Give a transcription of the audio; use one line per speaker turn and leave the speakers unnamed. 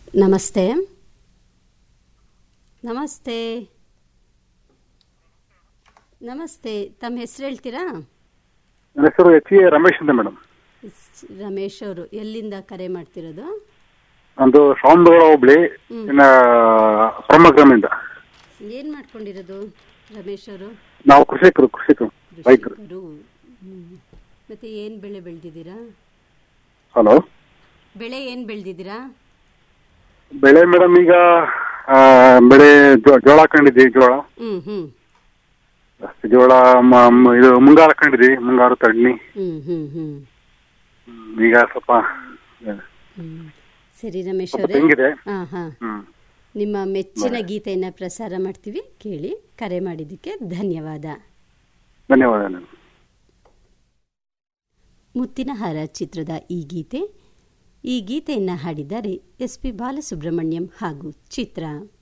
ನಮಸ್ತೆ ನಮಸ್ತೆ ನಮಸ್ತೆ ತಮ್ಮ ಹೆಸರು ಹೇಳ್ತೀರಾ
ನನ್ನ ಹೆಸರು ಎಚ್ ಎ ರಮೇಶ್ ಅಂತ ಮೇಡಮ್
ಸ್- ರಮೇಶ್ ಅವರು ಎಲ್ಲಿಂದ ಕರೆ ಮಾಡ್ತಿರೋದು
ನಂದು ಶ್ರವಣಬೆಳಗೊಳ ಹೋಬಳಿ ಇನ್ನ ಬ್ರಹ್ಮಗ್ರಾಮಿಂದ
ಏನು ಮಾಡ್ಕೊಂಡಿರೋದು ರಮೇಶ್ ಅವರು
ನಾವು ಕೃಷಿಕರು ಕೃಷಿಕರು ರೈತರು
ಕೃಷಿಕರು ಹ್ಮ್. ಮತ್ತೆ ಏನು ಬೆಳೆ ಬೆಳೆದಿದ್ದೀರಾ
ಹಲೋ
ಬೆಳೆ ಏನು ಬೆಳೆದಿದ್ದೀರಾ
ಬೆಳೆ ಮೇಡಮ್ ಈಗ ಆ, ಬೆಳೆ ಜೋ- ಜೋಳ ಹಾಕೊಂಡಿದ್ವಿ ಜೋಳ
ಹ್ಞೂ ಹ್ಞೂ
ಜೋಳ ಮ- ಮ- ಇದು ಮುಂಗಾರು ಹಾಕೊಂಡಿದ್ವಿ ಮುಂಗಾರು ತಡ್ನಿ
ಹ್ಞೂ ಹ್ಞೂ ಹ್ಞೂ
ಹ್ಮ್, ಈಗ ಸ್ವಲ್ಪ ಆ,
ಹ್ಮ್. ಸರಿ ರಮೇಶ್
ಸ್ವಲ್ಪ
ಅವರೇ
ತೆಂಗಿದೆ
ಹಾಂ ಹಾಂ
ಹ್ಮ್
ನಿಮ್ಮ ಮೆಚ್ಚಿನ ಗೀತೆಯನ್ನು ಪ್ರಸಾರ ಮಾಡ್ತೀವಿ ಕೇಳಿ ಕರೆ ಮಾಡಿದ್ದಕ್ಕೆ ಧನ್ಯವಾದ
ಧನ್ಯವಾದ ಮೇಡಮ್
ಮುತ್ತಿನ ಹಾರ ಚಿತ್ರದ ಈ ಗೀತೆ ಈ ಗೀತೆಯನ್ನು ಹಾಡಿದ್ದಾರೆ ಎಸ್ ಪಿ ಬಾಲಸುಬ್ರಹ್ಮಣ್ಯಂ ಹಾಗೂ ಚಿತ್ರ